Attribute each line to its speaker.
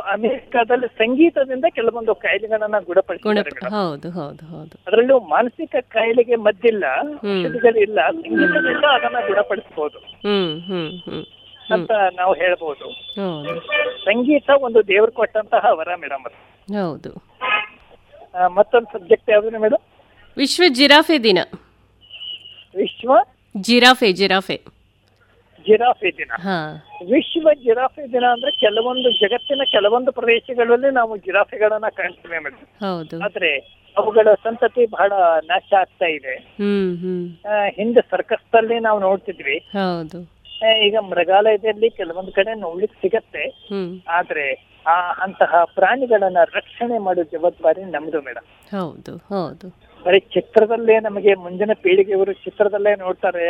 Speaker 1: ಅಮೆರಿಕಾದಲ್ಲಿ ಸಂಗೀತದಿಂದ ಕೆಲವೊಂದು ಕಾಯಿಲೆಗಳನ್ನ
Speaker 2: ಗುಣ
Speaker 1: ಗುಣಪಡಿಸಿದ್ದಾರೆ ಮೇಡಮ್
Speaker 2: ಹೌದು ಹೌದು ಹೌದು
Speaker 1: ಅದರಲ್ಲೂ ಮಾನಸಿಕ ಕಾಯಿಲೆಗೆ ಮದ್ದಿಲ್ಲ
Speaker 2: ಹ್ಮ್.
Speaker 1: ಔಷಧಿಗಳಿಲ್ಲ ಸಂಗೀತದಿಂದ ಅದನ್ನ ಗುಣಪಡಿಸಬಹುದು
Speaker 2: ಹ್ಮ್ ಹ್ಮ್ ಹ್ಮ್
Speaker 1: ಅಂತ ನಾವು ಹೇಳ್ಬೋದು
Speaker 2: ಹೌದು
Speaker 1: ಸಂಗೀತ ಒಂದು ದೇವ್ರು ಕೊಟ್ಟಂತಹ ವರ ಮೇಡಮ್ ಅದು
Speaker 2: ಹೌದು
Speaker 1: ಆ, ಮತ್ತೊಂದು ಸಬ್ಜೆಕ್ಟ್ ಯಾವ್ದು ಮೇಡಮ್
Speaker 2: ವಿಶ್ವ ಜಿರಾಫೆ ದಿನ
Speaker 1: ವಿಶ್ವ
Speaker 2: ಜಿರಾಫೆ ಜಿರಾಫೆ
Speaker 1: ಜಿರಾಫೆ ದಿನ
Speaker 2: ಹಾ
Speaker 1: ವಿಶ್ವ ಜಿರಾಫೆ ದಿನ ಅಂದ್ರೆ ಕೆಲವೊಂದು ಜಗತ್ತಿನ ಕೆಲವೊಂದು ಪ್ರದೇಶಗಳಲ್ಲಿ ನಾವು ಜಿರಾಫೆಗಳನ್ನ ಕಾಣ್ತೀವಿ ಮೇಡಮ್
Speaker 2: ಹೌದು
Speaker 1: ಆದ್ರೆ ಅವುಗಳ ಸಂತತಿ ಬಹಳ ನಾಶ ಆಗ್ತಾ ಇದೆ
Speaker 2: ಹ್ಮ್ ಹ್ಮ್
Speaker 1: ಆ, ಹಿಂದೆ ಸರ್ಕಸ್ದಲ್ಲಿ ನಾವು ನೋಡ್ತಿದ್ವಿ
Speaker 2: ಹೌದು
Speaker 1: ಆ, ಈಗ ಮೃಗಾಲಯದಲ್ಲಿ ಕೆಲವೊಂದು ಕಡೆ ನೋಡ್ಲಿಕ್ಕೆ ಸಿಗತ್ತೆ
Speaker 2: ಹ್ಮ್
Speaker 1: ಆದ್ರೆ ಆ ಅಂತಹ ಪ್ರಾಣಿಗಳನ್ನ ರಕ್ಷಣೆ ಮಾಡೋ ಜವಾಬ್ದಾರಿ ನಮ್ದು ಮೇಡಮ್
Speaker 2: ಹೌದು ಹೌದು
Speaker 1: ಬರೀ ಚಿತ್ರದಲ್ಲೇ ನಮಗೆ ಮುಂದಿನ ಪೀಳಿಗೆಯವರು ಚಿತ್ರದಲ್ಲೇ ನೋಡ್ತಾರೆ